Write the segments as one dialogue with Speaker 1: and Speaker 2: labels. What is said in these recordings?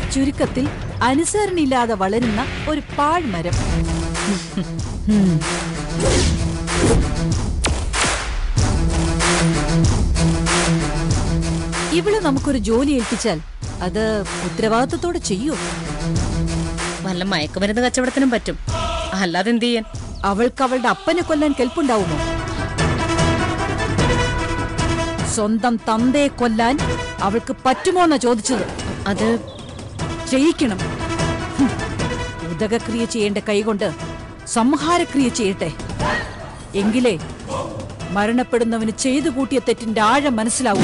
Speaker 1: ചുരുക്കത്തിൽ അനുസരണയില്ലാതെ വളരുന്ന ഒരു പാഴ്മരം ഇവള് നമുക്കൊരു ജോലി ഏൽപ്പിച്ചാൽ അത് ഉത്തരവാദിത്തത്തോടെ ചെയ്യൂ
Speaker 2: വല്ല മയക്കുമരുന്ന് കച്ചവടത്തിനും പറ്റും അല്ലാതെ എന്ത് ചെയ്യാൻ
Speaker 1: അവൾക്ക് അവളുടെ അപ്പനെ കൊല്ലാൻ കെൽപ്പുണ്ടാവുമോ സ്വന്തം തന്തയെ കൊല്ലാൻ അവൾക്ക് പറ്റുമോ എന്നാ ചോദിച്ചത്
Speaker 2: അത്
Speaker 1: ചെയ്യിക്കണം ഹും. ഉദകക്രിയ ചെയ്യേണ്ട കൈകൊണ്ട് സംഹാരക്രിയ ചെയ്യട്ടെ എങ്കിലേ മരണപ്പെടുന്നവന് ചെയ്തു കൂട്ടിയ തെറ്റിന്റെ ആഴം മനസ്സിലാവും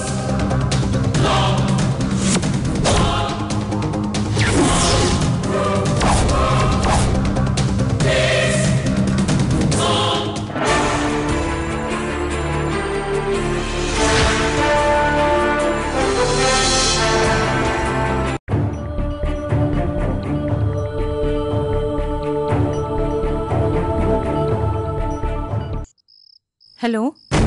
Speaker 3: ഹലോ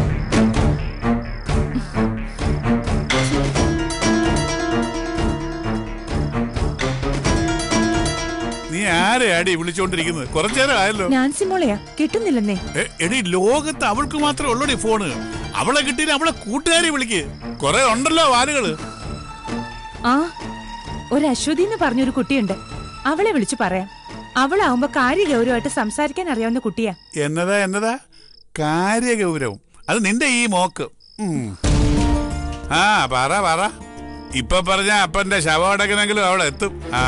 Speaker 4: നീ ആരെയാടി വിളിച്ചോണ്ടിരിക്കുന്നത് കുറച്ചേരം ആയല്ലോ
Speaker 3: നാൻസി മോളെയാ കിട്ടുന്നില്ലെന്നേ
Speaker 4: എ, എടി ലോകത്ത് അവൾക്ക് മാത്രമേ ഉള്ളൂടി ഫോണ് അവളെ കിട്ടിയിട്ട് അവളെ കൂട്ടുകാരെ വിളിക്ക് കൊറേ ഉണ്ടല്ലോ വാലുകള്
Speaker 3: ആ ഒരു അശ്വതി എന്ന് പറഞ്ഞൊരു കുട്ടിയുണ്ട് അവളെ വിളിച്ചു പറയാം അവളാവുമ്പോ കാര്യഗൗരവമായിട്ട് സംസാരിക്കാൻ അറിയാവുന്ന കുട്ടിയാ
Speaker 4: എന്നതാ എന്നതാ കാര്യഗൗരവം അത് നിന്റെ ഈ മോക്ക് ഉം. ആ പറ പറ ഇപ്പൊ പറഞ്ഞ അപ്പന്റെ ശവം അടക്കണമെങ്കിലും അവളെ എത്തും ആ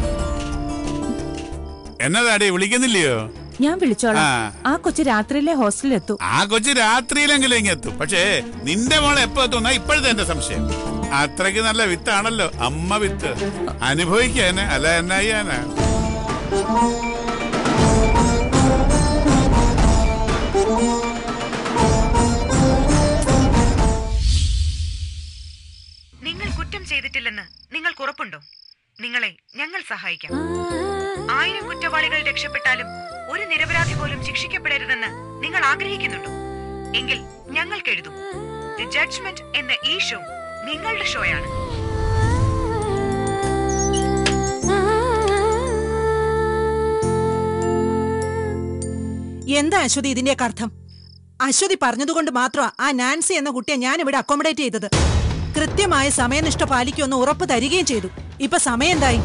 Speaker 4: എന്നതാടി വിളിക്കുന്നില്ലയോ
Speaker 3: ഞാൻ വിളിച്ചോളാം
Speaker 4: ആ.
Speaker 3: ആ കൊച്ചു രാത്രിയിലെ ഹോസ്റ്റലിൽ എത്തും
Speaker 4: ആ കൊച്ചു രാത്രിയിലെങ്കിലും ഇങ്ങ് എത്തും പക്ഷേ നിന്റെ മോളെ എപ്പോ എത്തുന്ന ഇപ്പോഴത്തെ എന്റെ സംശയം അത്രയ്ക്ക് നല്ല വിത്താണല്ലോ അമ്മ വിത്ത് അനുഭവിക്കാന് അല്ല എന്നാ ചെയ്യാനാ
Speaker 5: നിങ്ങൾ കുറ്റം ചെയ്തിട്ടില്ലെന്ന് നിങ്ങൾക്ക് ഉറപ്പുണ്ടോ നിങ്ങളെ ഞങ്ങൾ സഹായിക്കാം ആയിരം കുറ്റവാളികൾ രക്ഷപ്പെട്ടാലും ഒരു നിരപരാധി പോലും ശിക്ഷിക്കപ്പെടരുതെന്ന് നിങ്ങൾ ആഗ്രഹിക്കുന്നുണ്ടോ എങ്കിൽ ഞങ്ങൾക്ക് എഴുതൂ ദി ജഡ്ജ്മെന്റ് എന്ന ഈ ഷോ നിങ്ങളുടെ ഷോയാണ്
Speaker 6: എന്താ അശ്വതി ഇതിന്റെയൊക്കെ അർത്ഥം അശ്വതി പറഞ്ഞതുകൊണ്ട് മാത്രമാ ആ നാൻസി എന്ന കുട്ടിയെ ഞാൻ ഇവിടെ അക്കോമഡേറ്റ് ചെയ്തത് കൃത്യമായ സമയനിഷ്ഠ പാലിക്കുമെന്ന് ഉറപ്പ് തരികയും ചെയ്തു ഇപ്പൊ സമയം എന്തായി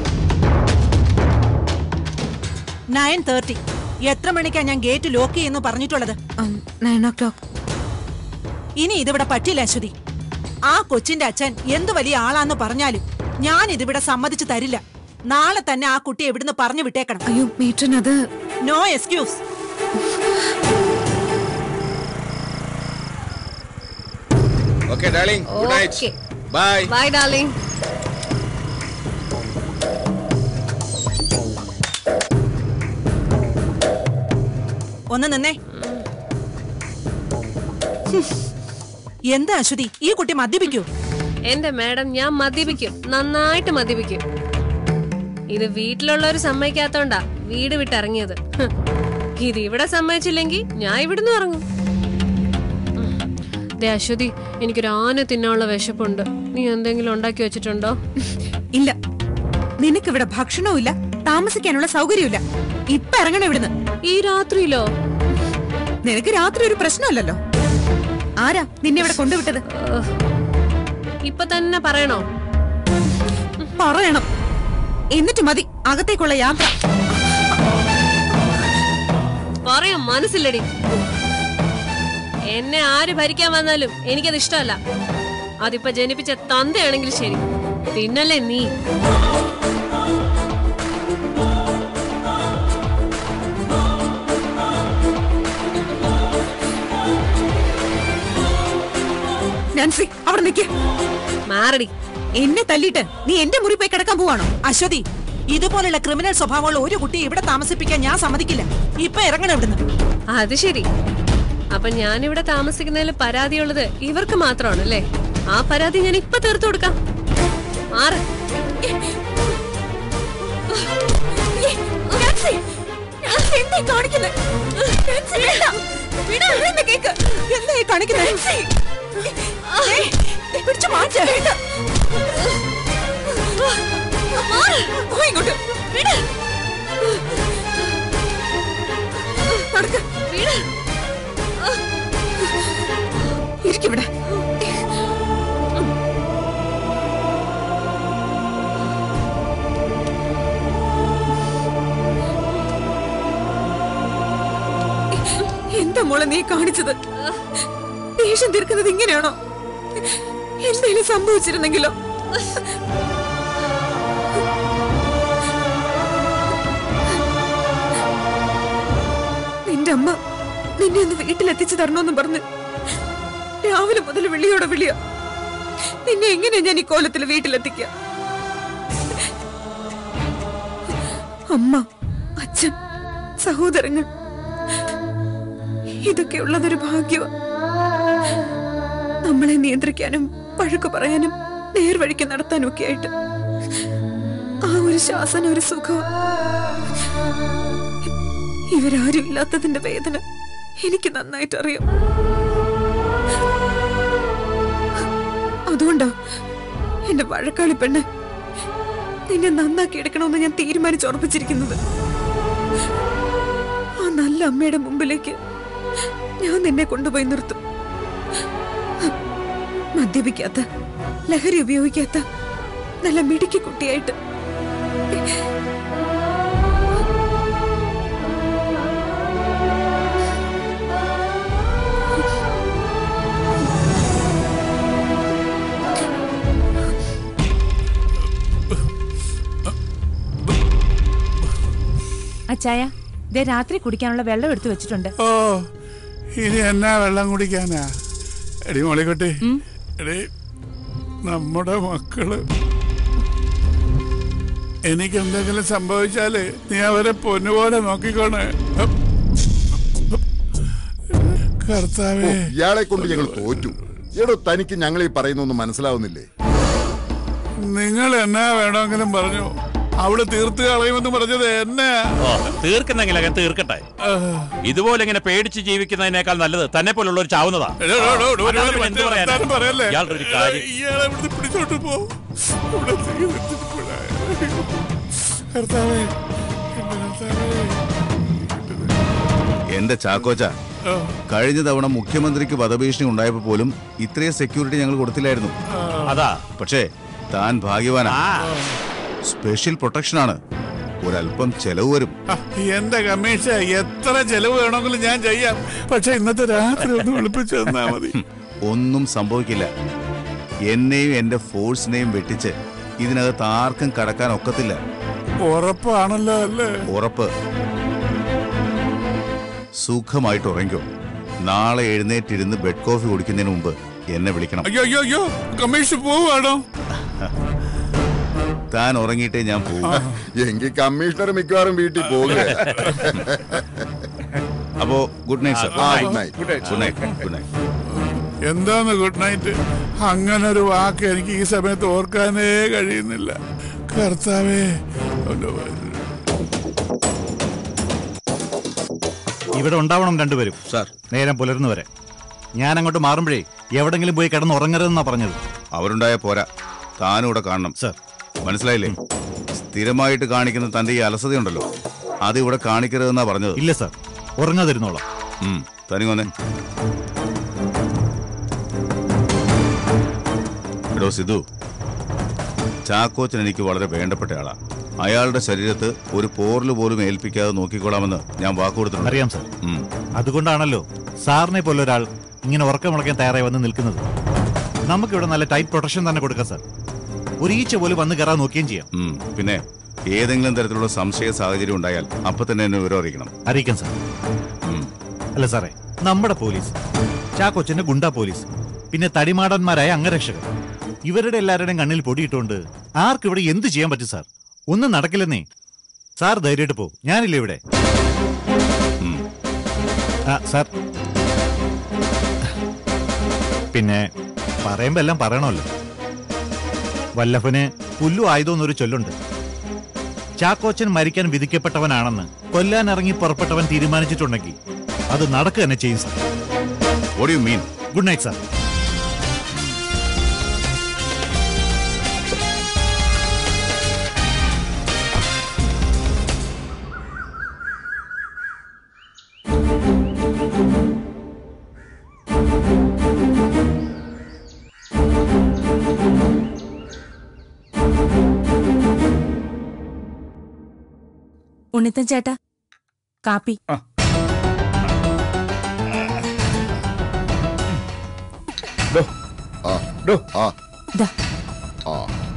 Speaker 6: നയൻ തേർട്ടി എത്ര മണിക്കാ ഞാൻ ഗേറ്റ് ലോക്ക് ചെയ്യുന്നു പറഞ്ഞിട്ടുള്ളത്
Speaker 3: നയൻ ഓ ക്ലോക്ക്
Speaker 6: ഇനി ഇതിവിടെ പറ്റില്ല അശ്വതി ആ കൊച്ചിന്റെ അച്ഛൻ എന്തു വലിയ ആളാന്ന് പറഞ്ഞാലും ഞാൻ ഇതിവിടെ സമ്മതിച്ചു തരില്ല നാളെ തന്നെ ആ കുട്ടിയെ ഇവിടുന്ന് പറഞ്ഞു വിട്ടേക്കണം
Speaker 3: അയ്യോ മീറ്റൻ അത്
Speaker 6: no excuse
Speaker 7: okay darling good night bye
Speaker 8: bye darling
Speaker 6: ഒന്ന് നിന്നേ ഹും. എന്താ അശ്വതി ഈ കുട്ടി മദ്യപിക്കൂ
Speaker 8: എന്റെ മാഡം ഞാൻ മദ്യപിക്കും നന്നായിട്ട് മദ്യപിക്കും ഇത് വീട്ടിലുള്ളവർ സമ്മതിക്കാത്തോണ്ടാ വീട് വിട്ടിറങ്ങിയത് ഹ്. ഇത് ഇവിടെ സമ്മതിച്ചില്ലെങ്കിൽ ഞാൻ ഇവിടുന്ന് ഇറങ്ങും ഉം. ദേ അശ്വതി എനിക്കൊരു ആന തിന്നാനുള്ള വിശപ്പുണ്ട് നീ എന്തെങ്കിലും ഉണ്ടാക്കി വെച്ചിട്ടുണ്ടോ
Speaker 3: ഇല്ല നിനക്കിവിടെ ഭക്ഷണവും ഇല്ല താമസിക്കാനുള്ള സൗകര്യമില്ല ഇപ്പൊ ഇറങ്ങണം ഇവിടുന്ന്
Speaker 8: ഈ രാത്രിയിലോ
Speaker 3: നിനക്ക് രാത്രി ഒരു പ്രശ്നമല്ലല്ലോ ആരാ നിന്നെ ഇവിടെ കൊണ്ടുവിട്ടത്
Speaker 8: ഏഹ്. ഇപ്പൊ തന്നെ പറയണോ
Speaker 3: പറയണം എന്നിട്ട് മതി അകത്തേക്കുള്ള യാത്ര
Speaker 8: പറയാം മനസ്സില്ലടി എന്നെ ആര് ഭരിക്കാൻ വന്നാലും എനിക്കത് ഇഷ്ടമല്ല അതിപ്പോ ജനിപ്പിച്ച തന്തയാണെങ്കിൽ ശരി പിന്നല്ലേ നീ
Speaker 3: നാൻസി അവിടെ നിൽക്ക്
Speaker 8: മാറടി
Speaker 3: എന്നെ തല്ലിയിട്ട് നീ എന്റെ മുറി പോയി കിടക്കാൻ പോവാണോ
Speaker 6: അശ്വതി ഇതുപോലുള്ള ക്രിമിനൽ സ്വഭാവമുള്ള ഒരു കുട്ടിയെ ഇവിടെ താമസിപ്പിക്കാൻ ഞാൻ സമ്മതിക്കില്ല ഇപ്പൊ ഇറങ്ങണം ഇവിടുന്ന്
Speaker 8: അത് ശരി അപ്പൊ ഞാനിവിടെ താമസിക്കുന്നതിൽ പരാതിയുള്ളത് ഇവർക്ക് മാത്രമാണല്ലേ ആ പരാതി ഞാൻ ഇപ്പൊ തീർത്തു കൊടുക്കാം മാറ്
Speaker 6: എന്താ ഈ കാണിക്കുന്നത് ഏയ്, പിടിച്ചു മാറ്റ്
Speaker 3: മോളെ നീ കാണിച്ചത് ദേഷ്യം തീർക്കുന്നത് ഇങ്ങനെയാണോ എന്തെങ്കിലും സംഭവിച്ചിരുന്നെങ്കിലോ നിന്റെ അമ്മ നിന്നെ ഒന്ന് വീട്ടിലെത്തിച്ചു തരണമെന്ന് പറഞ്ഞ് രാവിലെ മുതൽ വിളിയോടെ വിളിയോ നിന്നെ എങ്ങനെയാ ഞാൻ ഈ കോലത്തിൽ വീട്ടിലെത്തിക്കുക അമ്മ അച്ഛൻ സഹോദരങ്ങൾ ഇതൊക്കെ ഉള്ളതൊരു ഭാഗ്യമാ നമ്മളെ നിയന്ത്രിക്കാനും പഴുക്ക് പറയാനും നേർവഴിക്ക് നടത്താനും ഒക്കെ ആയിട്ട് ആ ഒരു ശാസന ഒരു സുഖം ഇവരാരും ഇല്ലാത്തതിന്റെ വേദന എനിക്ക് നന്നായിട്ട് അറിയാം അതുകൊണ്ടാ എന്റെ വഴക്കാളി പെണ്ണ് നിന്നെ നന്നാക്കി എടുക്കണമെന്ന് ഞാൻ തീരുമാനിച്ചുറപ്പിച്ചിരിക്കുന്നത് ആ നല്ല അമ്മയുടെ മുമ്പിലേക്ക് ഞാൻ നിന്നെ കൊണ്ടുപോയി നിർത്തും മദ്യപിക്കാത്ത ലഹരി ഉപയോഗിക്കാത്ത നല്ല മിടുക്കി കുട്ടിയായിട്ട് അച്ചായ ദേ രാത്രി കുടിക്കാനുള്ള വെള്ളം എടുത്തു വെച്ചിട്ടുണ്ട്
Speaker 4: ഓ ഇനി എന്നാ വെള്ളം കുടിക്കാനാ എടി മോളിക്കുട്ടി എടി നമ്മുടെ മക്കള് എനിക്ക് എന്തെങ്കിലും സംഭവിച്ചാല് നീ അവരെ പൊന്നുപോലെ നോക്കിക്കോണേ കർത്താവേ
Speaker 9: ഇയാളെ കൊണ്ട് ഞങ്ങൾ തോറ്റു എടോ തനിക്ക് ഞങ്ങൾ ഈ പറയുന്നൊന്നും മനസ്സിലാവുന്നില്ലേ
Speaker 4: നിങ്ങൾ എന്നാ വേണമെങ്കിലും പറഞ്ഞു അവള് തീർത്ത് കളയുമെന്ന് പറഞ്ഞത് എന്നാ
Speaker 10: ഓ തീർക്കുന്നെങ്കിലൊക്കെ തീർക്കട്ടെ ഇതുപോലെ ഇങ്ങനെ പേടിച്ച് ജീവിക്കുന്നതിനേക്കാൾ നല്ലത് തന്നെ പോലുള്ള ഒരു ചാവുന്നതാ
Speaker 4: എടോ, എടോ, എടോ, ഒരു
Speaker 10: അല്ലാതെ
Speaker 4: കാര്യം
Speaker 10: എന്ത് പറയാനാ?
Speaker 4: വർത്താനം പറയല്ലേ?
Speaker 10: ഇയാളുടെ ഒരു കാര്യം
Speaker 4: ഇയാളെ ഇവിടുന്ന് പിടിച്ചോട്ട് പോ ഇവിടെ തീ വെച്ചിട്ട് പോടാ. കർത്താവേ എന്റെ കർത്താവേ
Speaker 11: എന്റെ ചാക്കോച്ച
Speaker 4: ഓ,
Speaker 11: കഴിഞ്ഞ തവണ മുഖ്യമന്ത്രിക്ക് വധഭീഷണി ഉണ്ടായപ്പോ പോലും ഇത്രയും സെക്യൂരിറ്റി ഞങ്ങൾ കൊടുത്തില്ലായിരുന്നു
Speaker 10: അതാ
Speaker 11: പക്ഷേ താൻ ഭാഗ്യവാനാ
Speaker 10: ആ
Speaker 11: സ്പെഷ്യൽ പ്രൊട്ടക്ഷനാണ് ഒരല്പം ചെലവ് വരും
Speaker 4: ആ, എന്റെ കമ്മീഷ എത്ര ചെലവ് വേണമെങ്കിലും ഞാൻ ചെയ്യാം പക്ഷെ ഇന്നത്തെ രാത്രി ഒന്ന് വിളിപ്പിച്ചു തന്നാ മതി
Speaker 11: ഒന്നും സംഭവിക്കില്ല എന്നെയും എന്റെ ഫോഴ്സിനെയും വെട്ടിച്ച് ഇതിനകത്ത് ആർക്കും കടക്കാൻ ഒക്കത്തില്ല
Speaker 4: ഉറപ്പാണല്ലോ അല്ലേ
Speaker 11: ഉറപ്പ് സുഖമായിട്ട് ഉറങ്ങിക്കോ നാളെ എഴുന്നേറ്റിരുന്ന് ബെഡ് കോഫി കുടിക്കുന്നതിന് മുമ്പ് എന്നെ വിളിക്കണം
Speaker 4: അയ്യോ അയ്യോ അയ്യോ കമ്മീഷൻ പോവാണോ
Speaker 11: താൻ ഉറങ്ങിയിട്ടേ ഞാൻ പോകും
Speaker 9: എങ്കിൽ കമ്മീഷണർ മിക്കവാറും വീട്ടിൽ പോകുക
Speaker 11: അപ്പോ ഗുഡ് നൈറ്റ് സർ
Speaker 9: ആ, good night.
Speaker 11: Good night good night
Speaker 4: എന്താന്ന് ഗുഡ് നൈറ്റ് അങ്ങനെ ഒരു വാക്ക് എനിക്ക് ഈ സമയത്ത് ഓർക്കാനേ കഴിയുന്നില്ല കർത്താവേ ഒന്ന്
Speaker 12: ഇവിടെ ഉണ്ടാവണം രണ്ടുപേരും
Speaker 11: സാർ
Speaker 12: നേരം പുലർന്നു വരെ ഞാൻ അങ്ങോട്ട് മാറുമ്പോഴേ എവിടെങ്കിലും പോയി കിടന്ന് ഉറങ്ങരുതെന്നാ പറഞ്ഞത്
Speaker 11: അവരുണ്ടായ പോരാ താനും ഇവിടെ കാണണം
Speaker 12: സർ
Speaker 11: മനസ്സിലായില്ലേ സ്ഥിരമായിട്ട് കാണിക്കുന്ന തന്റെ ഈ അലസതയുണ്ടല്ലോ അത് ഇവിടെ കാണിക്കരുതെന്നാ പറഞ്ഞത്
Speaker 12: ഇല്ല സർ ഉറങ്ങാതിരുന്നോളാം
Speaker 11: ഉം, തനിങ്ങോന്നെ എടോ സിധു ചാക്കോച്ചൻ എനിക്ക് വളരെ വേണ്ടപ്പെട്ട ആളാ അയാളുടെ ശരീരത്ത് ഒരു പോറല് പോലും ഏൽപ്പിക്കാതെ നോക്കിക്കോളാമെന്ന് ഞാൻ വാക്കുകൊടുത്തിട്ടുണ്ട്
Speaker 12: അറിയാം സർ
Speaker 11: ഉം.
Speaker 12: അതുകൊണ്ടാണല്ലോ സാറിനെ പോലെ ഒരാൾ ഇങ്ങനെ ഉറക്കമുളയ്ക്കാൻ തയ്യാറായി വന്ന് നിൽക്കുന്നത് നമുക്കിവിടെ നല്ല ടൈറ്റ് പ്രൊട്ടക്ഷൻ തന്നെ കൊടുക്കാം സർ ഒരു ഈച്ച പോലും വന്ന് കയറാൻ നോക്കുകയും ചെയ്യാം
Speaker 11: ഉം, പിന്നെ ഏതെങ്കിലും തരത്തിലുള്ള സംശയ സാഹചര്യം ഉണ്ടായാൽ അപ്പൊ തന്നെ എന്നെ വിവരം അറിയിക്കണം
Speaker 12: അറിയിക്കാം സർ
Speaker 11: ഉം.
Speaker 12: അല്ല സാറേ നമ്മുടെ പോലീസ് ചാക്കൊച്ചന്റെ ഗുണ്ട പോലീസ് പിന്നെ തടിമാടന്മാരായ അംഗരക്ഷകർ ഇവരുടെ എല്ലാവരുടെയും കണ്ണിൽ പൊടിയിട്ടുകൊണ്ട് ആർക്കും ഇവിടെ എന്ത് ചെയ്യാൻ പറ്റും സാർ ഒന്നും നടക്കില്ലെന്നേ സാർ ധൈര്യമായിട്ട് പോ ഞാനില്ല ഇവിടെ
Speaker 11: ഉം.
Speaker 12: ആ സാർ പിന്നെ പറയുമ്പോ എല്ലാം പറയണമല്ലോ വല്ലഭന് പുല്ലു ആയതോന്നൊരു ചൊല്ലുണ്ട് ചാക്കോച്ചൻ മരിക്കാൻ വിധിക്കപ്പെട്ടവനാണെന്ന് കൊല്ലാൻ ഇറങ്ങി പുറപ്പെട്ടവൻ തീരുമാനിച്ചിട്ടുണ്ടെങ്കിൽ അത് നടക്കുക തന്നെ ചെയ്യും sir
Speaker 11: What do you mean?
Speaker 12: Good night sir
Speaker 3: Unnithan ചേട്ടാ കാപ്പി
Speaker 9: ആ
Speaker 13: ഡോ
Speaker 9: ആ
Speaker 1: ദാ.
Speaker 9: ആ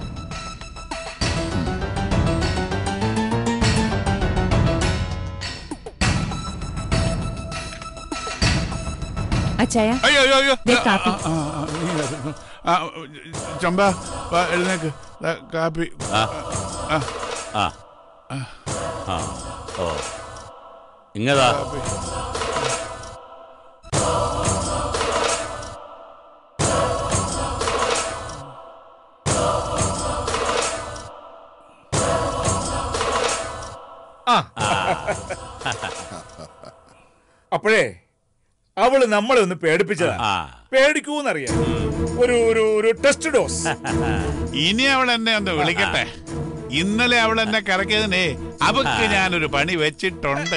Speaker 1: അച്ചായ
Speaker 4: അയ്യോ അയ്യോ അയ്യോ
Speaker 1: ദേ കാപ്പി.
Speaker 4: ആ, ആ, ആ, ഈ കാപ്പി. ആ, ചമ്പ വാ, എഴുന്നേക്ക് ദാ, കാപ്പി
Speaker 10: ആ.
Speaker 4: ആ,
Speaker 10: ആ ആ ഓ ഇങ്ങതാ
Speaker 4: കാപ്പി.
Speaker 13: ആ അപ്പോഴേ അവള് നമ്മളെ ഒന്ന് പേടിപ്പിച്ചതാ
Speaker 10: ആ.
Speaker 13: പേടിക്കൂന്നറിയാം ഒരു ഒരു ഒരു ടെസ്റ്റ് ഡോസ്
Speaker 4: ഇനി അവൾ എന്നെ ഒന്ന് വിളിക്കട്ടെ ഇന്നലെ അവൾ എന്നെ കറക്കിയതിനെ അവക്ക് ഞാനൊരു പണി വെച്ചിട്ടുണ്ട്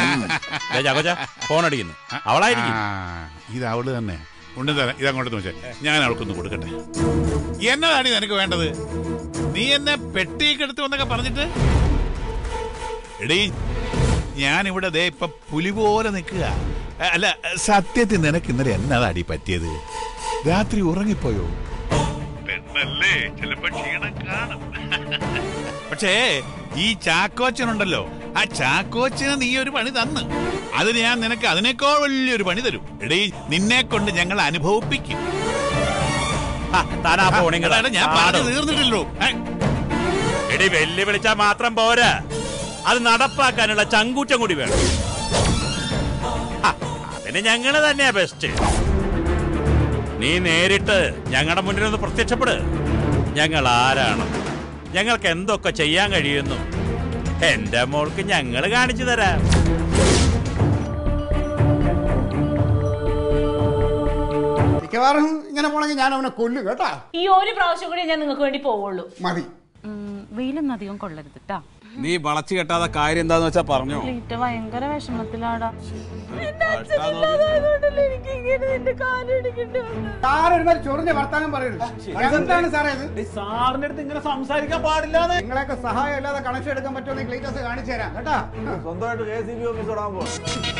Speaker 10: ഫോൺ അടിക്കുന്നു അവളായിരിക്കും
Speaker 4: ആ, ഇത് അവള് തന്നെ ഉണ്ട് തരാം ഇതങ്ങോട്ട് വെച്ചേ ഞാൻ അവൾക്കൊന്ന് കൊടുക്കട്ടെ എന്നതാണ് നിനക്ക് വേണ്ടത് നീ എന്നെ പെട്ടിയൊക്കെ എടുത്തു വന്നൊക്കെ പറഞ്ഞിട്ട് എടീ ഞാൻ ഇവിടെ ദേ ഇപ്പൊ പുലി പോലെ നിൽക്കുക അല്ല സത്യത്തിൽ നിനക്ക് ഇന്നലെ എന്നതാടി പറ്റിയത് രാത്രി ഉറങ്ങിപ്പോയോ പെണ്ണല്ലേ ചിലപ്പോ ക്ഷീണം കാണും പക്ഷേ ഈ ചാക്കോച്ചനുണ്ടല്ലോ ആ ചാക്കോച്ചന് നീ ഒരു പണി തന്ന് അതിന് ഞാൻ നിനക്ക് അതിനേക്കാൾ വലിയൊരു പണി തരും എടീ നിന്നെ കൊണ്ട് ഞങ്ങൾ അനുഭവിപ്പിക്കും
Speaker 10: താനാ ഫോണിങ്
Speaker 4: അതാണ് ഞാൻ പറഞ്ഞു തീർന്നിട്ടില്ലല്ലോ ഏ,
Speaker 10: എടി വെല്ലു വിളിച്ചാൽ മാത്രം പോരാ അത് നടപ്പാക്കാനുള്ള ചങ്കൂറ്റം കൂടി വേണം ആ, അതിന് ഞങ്ങള് തന്നെയാ ബെസ്റ്റ് നീ നേരിട്ട് ഞങ്ങളുടെ മുന്നിൽ ഒന്ന് പ്രത്യക്ഷപ്പെട് ഞങ്ങൾ ആരാണ് ഞങ്ങൾക്ക് എന്തൊക്കെ ചെയ്യാൻ കഴിയുന്നു എന്റെ മോൾക്ക് ഞങ്ങൾ കാണിച്ചു തരാം
Speaker 14: മിക്കവാറും ഇങ്ങനെ പോണെങ്കിൽ ഞാൻ അവനെ കൊല്ലും കേട്ടാ
Speaker 15: ഈ ഒരു പ്രാവശ്യം കൂടി ഞാൻ നിങ്ങൾക്ക് വേണ്ടി പോവുള്ളൂ
Speaker 14: മതി
Speaker 1: വെയിലൊന്നും അധികം കൊള്ളരുത് ട്ടാ
Speaker 7: നീ വളച്ചു കെട്ടാതെ കാര്യം എന്താന്ന് വെച്ചാ പറഞ്ഞോ
Speaker 15: ക്ലീറ്റ ഭയങ്കര വിഷമത്തിലാടാ
Speaker 14: സാറൊരുമാതിരി ചൊറിഞ്ഞ വർത്താനം പറയരുത് എന്താണ് സാറേ ഇത്
Speaker 13: സാറിന്റെ അടുത്ത് ഇങ്ങനെ സംസാരിക്കാൻ പാടില്ല
Speaker 14: നിങ്ങളെയൊക്കെ സഹായം ഇല്ലാതെ കണക്ഷൻ എടുക്കാൻ പറ്റുമെന്ന് ക്ലീറ്റസ് കാണിച്ചു തരാം കേട്ടാ
Speaker 13: സ്വന്തമായിട്ട് കെ സി ബി ഓഫീസ് ഇടാൻ പോകും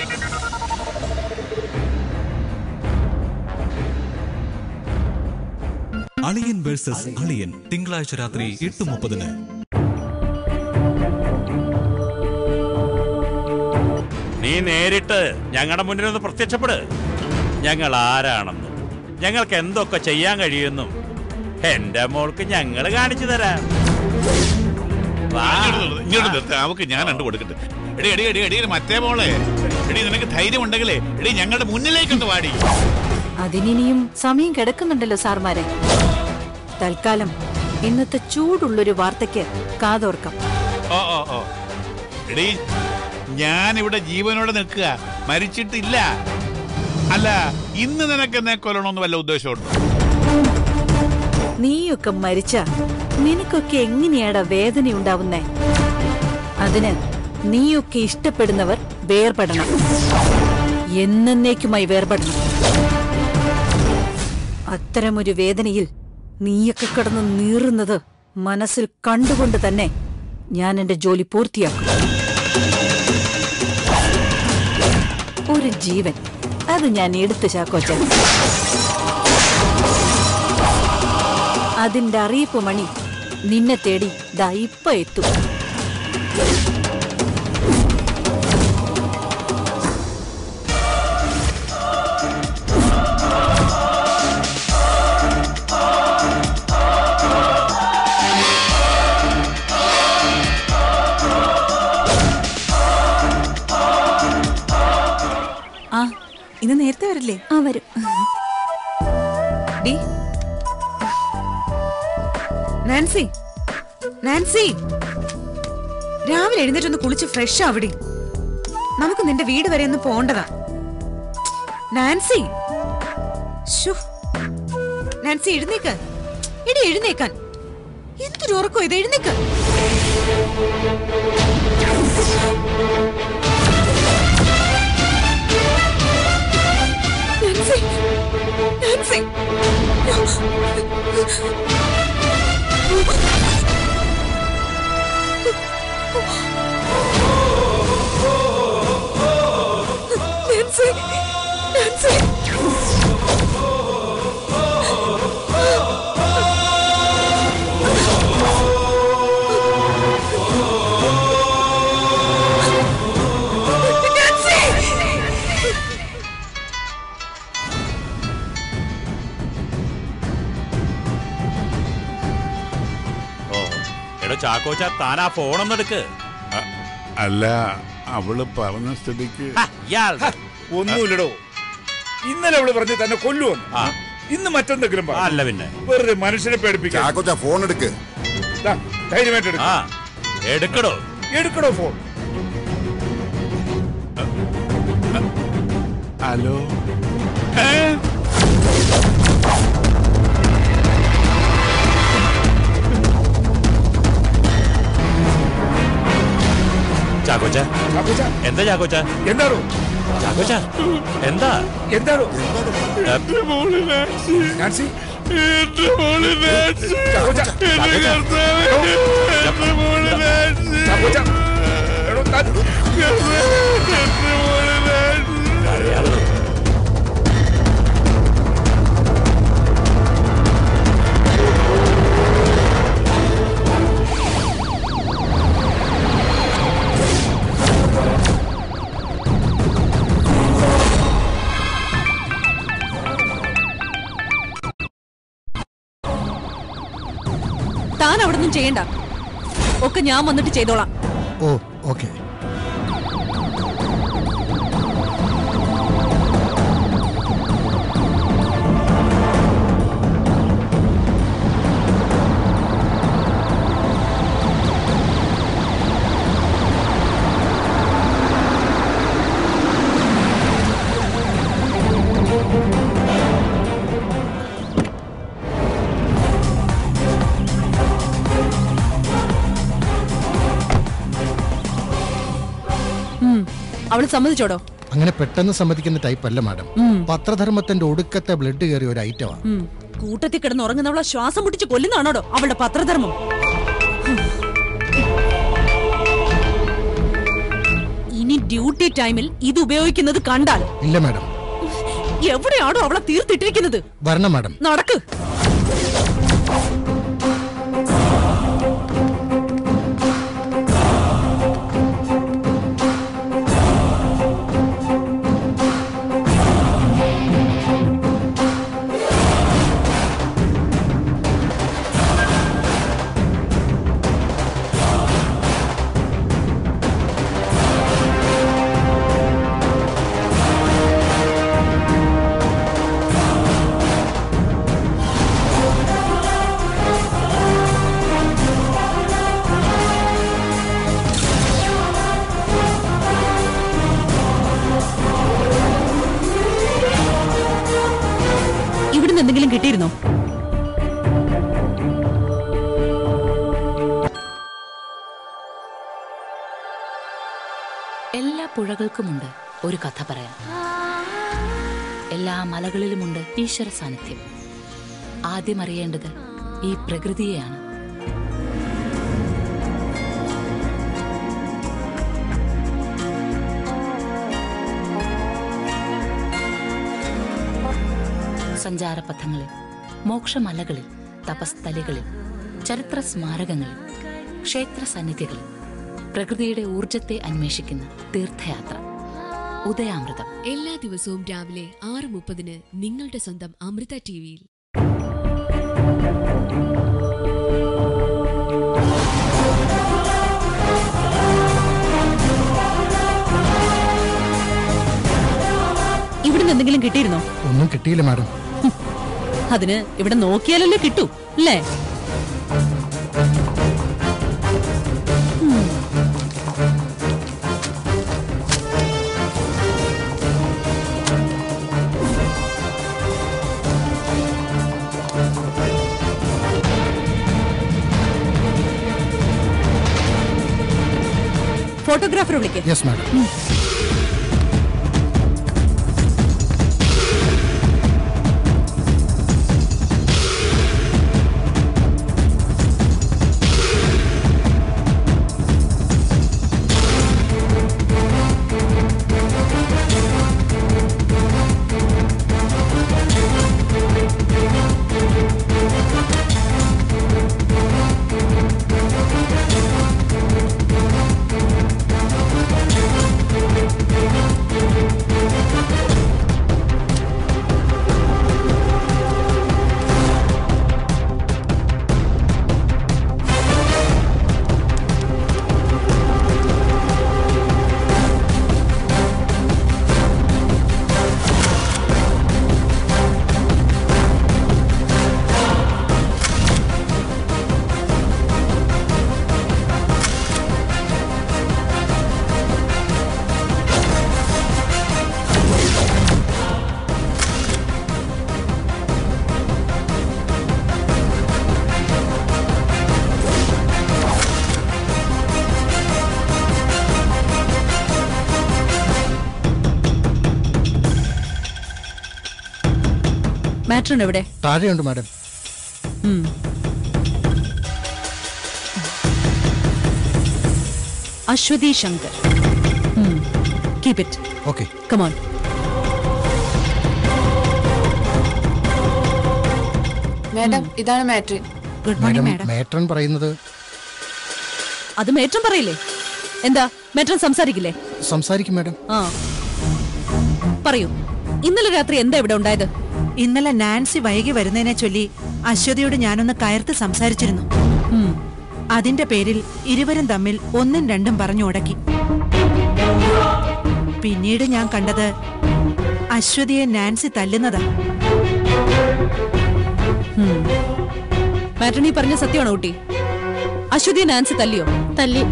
Speaker 16: അളിയൻ വേഴ്സസ് അളിയൻ തിങ്കളാഴ്ച രാത്രി എട്ട് മുപ്പതിന്
Speaker 10: നീ നേരിട്ട് ഞങ്ങളുടെ മുന്നിൽ ഒന്ന് പ്രത്യക്ഷപ്പെട് ഞങ്ങൾ ആരാണെന്നും ഞങ്ങൾക്ക് എന്തൊക്കെ ചെയ്യാൻ കഴിയുന്നു എന്റെ മോൾക്ക് ഞങ്ങൾ കാണിച്ചു തരാം വാ.
Speaker 4: ഇങ്ങോട്ട് നിർത്ത അവക്ക് ഞാൻ കണ്ടു കൊടുക്കട്ടെ എടി എടി എടി എടി മറ്റേ മോളെ എടി നിനക്ക് ധൈര്യം ഉണ്ടെങ്കിലേ എടി ഞങ്ങളുടെ മുന്നിലേക്കൊന്ന് വാടി
Speaker 1: അതിനിയും സമയം കിടക്കുന്നുണ്ടല്ലോ സാർമാരെ തൽക്കാലം ഇന്നത്തെ ചൂടുള്ളൊരു വാർത്തയ്ക്ക് കാതോർക്കാം
Speaker 4: ഓ ഓ ഓ എടി ഞാൻ ഇവിടെ ജീവനോടെ നിൽക്കുക മരിച്ചിട്ടില്ല അല്ല ഇന്ന് നിനക്ക് എന്നെ കൊല്ലണമെന്ന് വല്ല ഉദ്ദേശമുണ്ടോ
Speaker 1: നീയൊക്കെ മരിച്ച നിനക്കൊക്കെ എങ്ങനെയാടാ വേദന ഉണ്ടാവുന്നേ അതിന് നീയൊക്കെ ഇഷ്ടപ്പെടുന്നവർ വേർപെടണം എന്നേക്കുമായി വേർപെടണം അത്തരമൊരു വേദനയിൽ നീയൊക്കെ കിടന്ന് നീറുന്നത് മനസ്സിൽ കണ്ടുകൊണ്ട് തന്നെ ഞാൻ എന്റെ ജോലി പൂർത്തിയാക്കും ഒരു ജീവൻ അത് ഞാൻ എടുത്തു ചാക്കോച്ചൻ അതിന്റെ അറിയിപ്പ് മണി നിന്നെ തേടി ദാ ഇപ്പൊ എത്തും
Speaker 3: ആ ഇന്ന് നേരത്തെ വരില്ലേ
Speaker 1: ആ വരും
Speaker 3: ഡി നാൻസി നാൻസി രാവിലെ എഴുന്നേറ്റൊന്ന് കുളിച്ച് ഫ്രഷ് ആവടി നമുക്ക് നിന്റെ വീട് വരെ ഒന്ന് പോണ്ടതാ നാൻസി ശ്ശോ. നാൻസി എഴുന്നേക്ക് എടി എഴുന്നേക്കാൻ എന്തൊരു ഉറക്കോ ഇത് എഴുന്നേക്ക് നാൻസി നാൻസി നാൻസി നാൻസി
Speaker 10: എടോ ചാക്കോച്ച താൻ ആ ഫോണൊന്നും എടുക്ക്
Speaker 4: അല്ല അവള് പറഞ്ഞ സ്ഥിതിക്ക്
Speaker 10: ഇയാളുടെ
Speaker 13: ഒന്നുമില്ലടോ ഇന്നലെ അവള് പറഞ്ഞ് തന്നെ കൊല്ലുവന്നു ഇന്ന് മറ്റെന്തെങ്കിലും പറഞ്ഞു.
Speaker 10: അല്ല പിന്നെ
Speaker 13: വെറുതെ മനുഷ്യനെ പേടിപ്പിക്കാൻ
Speaker 9: ചാക്കോച്ച ഫോൺ എടുക്ക്
Speaker 13: ദാ, ധൈര്യമായിട്ട് എടുക്ക്.
Speaker 10: ആ എടുക്കടോ
Speaker 13: എടുക്കടോ ഫോൺ
Speaker 4: ഹലോ
Speaker 10: ചാക്കോച്ച
Speaker 13: ചാക്കോച്ച
Speaker 10: എന്താ ചാക്കോച്ച
Speaker 13: എന്താണോ
Speaker 10: ചാക്കോച്ച എന്താ
Speaker 13: എന്താണോ
Speaker 10: ഏ,
Speaker 13: നാൻസി
Speaker 4: ചാക്കോച്ച,
Speaker 13: ചാക്കോച്ച എടോ, താൻ-
Speaker 1: താൻ അവിടെ ഒന്നും ചെയ്യണ്ട ഒക്കെ ഞാൻ വന്നിട്ട് ചെയ്തോളാം
Speaker 17: ഓ ഓക്കെ
Speaker 1: ഉം. അവള് സമ്മതിച്ചോടോ
Speaker 17: അങ്ങനെ പെട്ടെന്ന് സമ്മതിക്കുന്ന ടൈപ്പ് അല്ല മാഡം
Speaker 1: ഉം.
Speaker 17: പത്രധർമ്മത്തിന്റെ ഒടുക്കത്തെ ബ്ലഡ് കയറിയ ഒരു ഐറ്റമാ
Speaker 1: ഉം. കൂട്ടത്തിൽ കിടന്ന് ഉറങ്ങുന്നവളെ ശ്വാസം മുട്ടിച്ച് കൊല്ലുന്നതാണോടോ അവളുടെ പത്രധർമ്മം ഹും. ഇനി ഡ്യൂട്ടി ടൈമിൽ ഇത് ഉപയോഗിക്കുന്നത് കണ്ടാൽ
Speaker 17: ഇല്ല മാഡം
Speaker 1: എവിടെയാണോ അവളെ തീർത്തിട്ടിരിക്കുന്നത്
Speaker 17: വരണം മാഡം
Speaker 1: നടക്ക് ഇവിടുന്ന് എന്തെങ്കിലും കിട്ടിയിരുന്നോ
Speaker 18: എല്ലാ പുഴകൾക്കുമുണ്ട് ഒരു കഥ പറയാൻ എല്ലാ മലകളിലുമുണ്ട് ഈശ്വര സാന്നിധ്യം ആദ്യം അറിയേണ്ടത് ഈ പ്രകൃതിയെയാണ് സഞ്ചാരപഥങ്ങളിൽ മോക്ഷമലകളിൽ തപസ്ഥലികളിൽ ചരിത്ര സ്മാരകങ്ങളിൽ ക്ഷേത്ര സന്നിധികളിൽ പ്രകൃതിയുടെ ഊർജത്തെ അന്വേഷിക്കുന്ന തീർത്ഥയാത്ര ഉദയാമൃതം
Speaker 19: എല്ലാ ദിവസവും രാവിലെ ആറ് മുപ്പതിന് നിങ്ങളുടെ സ്വന്തം അമൃത ടിവിയിൽ
Speaker 1: ഇവിടുന്ന് എന്തെങ്കിലും കിട്ടിയിരുന്നോ
Speaker 17: ഒന്നും കിട്ടിയില്ല മാഡം
Speaker 1: അതിന് ഇവിടെ നോക്കിയാലല്ലേ കിട്ടൂ അല്ലേ ഉം. ഫോട്ടോഗ്രാഫറെ വിളിക്കാം
Speaker 17: യെസ് മാഡം
Speaker 1: മാട്രൺ എവിടെ
Speaker 17: താഴെയുണ്ട് മാഡം
Speaker 1: ഉം. Aswathy Shankar keep it
Speaker 17: okay
Speaker 1: come on
Speaker 20: madam ഇതാണ് മാട്രിൻ
Speaker 1: ഗുഡ്
Speaker 17: മാഡം മേട്രൺ പറയുന്നത്
Speaker 1: അത് മേട്രൻ പറയില്ലേ എന്താ മേട്രൻ സംസാരിക്കില്ലേ
Speaker 17: സംസാരിക്കും മാഡം
Speaker 1: ആ പറയൂ ഇന്നലെ രാത്രി എന്താ ഇവിടെ ഉണ്ടായത്
Speaker 6: ഇന്നലെ നാൻസി വൈകി വരുന്നതിനെ ചൊല്ലി അശ്വതിയോട് ഞാനൊന്ന് കയർത്ത് സംസാരിച്ചിരുന്നു അതിന്റെ പേരിൽ ഇരുവരും തമ്മിൽ ഒന്നും രണ്ടും പറഞ്ഞു ഉടക്കി പിന്നീട് ഞാൻ കണ്ടത് അശ്വതിയെ നാൻസി തല്ലുന്നതാ
Speaker 1: മാട്രൺ ഈ പറഞ്ഞ സത്യമാണോ കുട്ടി അശ്വതി നാൻസി തല്ലിയോ തല്ലി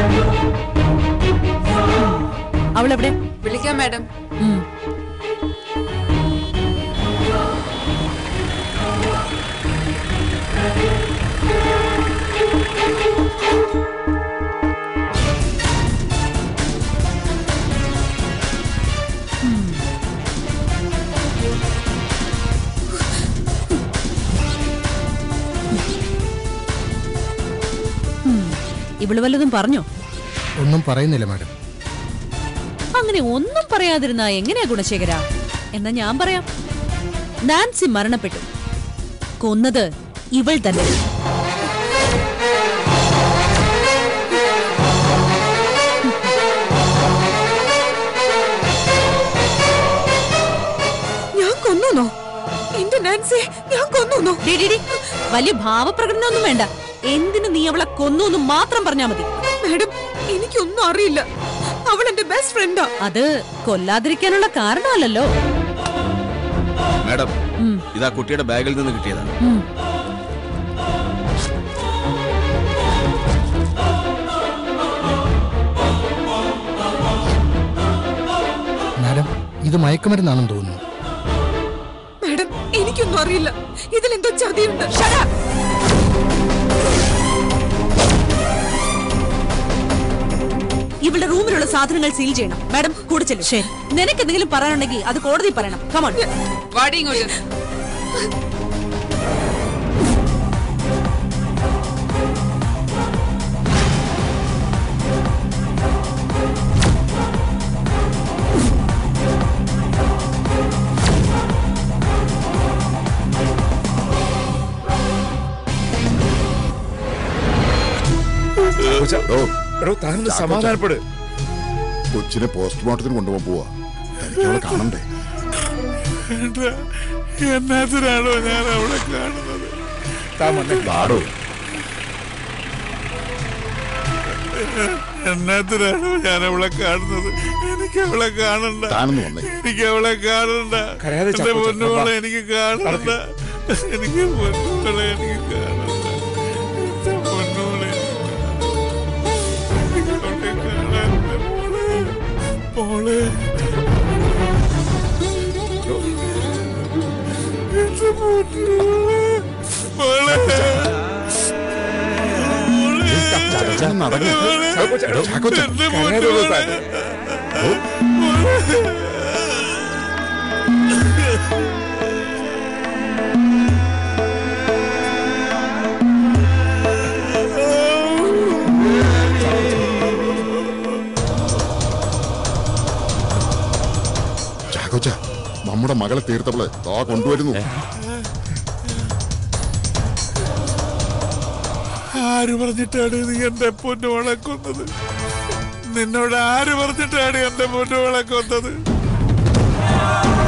Speaker 1: അവളെവിടെ
Speaker 20: വിളിക്കാം മാഡം
Speaker 1: ഉം. ഇവള് വല്ലതും പറഞ്ഞോ
Speaker 17: ഒന്നും പറയുന്നില്ല മാഡം
Speaker 1: അങ്ങനെ ഒന്നും പറയാതിരുന്ന എങ്ങനെയാ ഗുണശേഖര എന്നാ ഞാൻ പറയാം നാൻസി മരണപ്പെട്ടു കൊന്നത് ഇവൾ തന്നെ
Speaker 3: ഞാൻ കൊന്നോ എന്റെ നാൻസി ഞാൻ കൊന്നോ
Speaker 1: ഡി, ഡി, ഡി. വലിയ ഭാവപ്രകടനമൊന്നും വേണ്ട എന്തിനു നീ അവളെ കൊന്നു എന്ന് മാത്രം പറഞ്ഞാ മതി
Speaker 3: മാഡം എനിക്കൊന്നും അറിയില്ല അവൾ എന്റെ ബെസ്റ്റ് ഫ്രണ്ടാ
Speaker 1: അത് കൊല്ലാതിരിക്കാനുള്ള കാരണമല്ലല്ലോ
Speaker 7: മാഡം ഇതാ കുട്ടിയുടെ ബാഗിൽ നിന്ന് കിട്ടിയതാണ്
Speaker 1: ഉം.
Speaker 17: മാഡം ഇത് മയക്കുമരുന്നാണെന്ന് തോന്നുന്നു
Speaker 3: മാഡം എനിക്കൊന്നും അറിയില്ല ഇതിലെന്തോ ചതിയുണ്ട്
Speaker 1: ഇവളുടെ റൂമിലുള്ള സാധനങ്ങൾ സീൽ ചെയ്യണം മാഡം കൂടെ ചെല്ലു ശരി നിനക്ക് എന്തെങ്കിലും പറയാനുണ്ടെങ്കിൽ അത് കോടതി പറയണം കമോൺ
Speaker 20: വാടി ഇങ്ങോട്ട്
Speaker 13: എടോ താനൊന്ന് സമാധാനപ്പെട്
Speaker 9: കൊച്ചിനെ പോസ്റ്റ്മോർട്ടത്തിന് കൊണ്ടുപോകാൻ പോവാ തനിക്ക് അവളെ കാണണ്ടേ
Speaker 4: എന്നാത്തിനാണോ ഞാൻ അവളെ കാണുന്നത്
Speaker 13: താൻ വന്നേ
Speaker 9: പാടോ
Speaker 4: എന്നാത്തിനാണോ ഞാൻ അവളെ കാണുന്നത് എനിക്ക് അവളെ കാണണ്ട
Speaker 9: താനൊന്ന് വന്നേ
Speaker 4: എനിക്ക് അവളെ കാണണ്ട
Speaker 13: കരയാതെ
Speaker 4: എന്റെ
Speaker 13: ചാക്കോച്ചൻ,
Speaker 4: പൊന്നുമോളെ
Speaker 13: വാ.
Speaker 4: എനിക്ക് കാണണ്ട എനിക്ക് പൊന്നുമോളെ എനിക്ക് കാണണ്ട എന്റെ പൊന്നുമോളെ എനിക്ക് അവളെ കാണണ്ട മോളെ മോളെ എന്റെ പൊന്നുമോളെ മോളെ
Speaker 9: ചാക്കോച്ചൻ നടന്നു
Speaker 13: ചാക്കോച്ചൻ,
Speaker 4: എന്റെ
Speaker 13: കരയാതെ ഉള്ളൂ താൻ.
Speaker 9: ചാക്കോച്ച നമ്മുടെ മകളെ തീർത്തവളെ താ കൊണ്ടുവരുന്നു
Speaker 4: ആര് പറഞ്ഞിട്ടാണ് നീ എന്റെ പൊന്നുമോളെ കൊന്നത് നിന്നോട് ആര് പറഞ്ഞിട്ടാണ് എന്റെ പൊന്നുമോളെ കൊന്നത്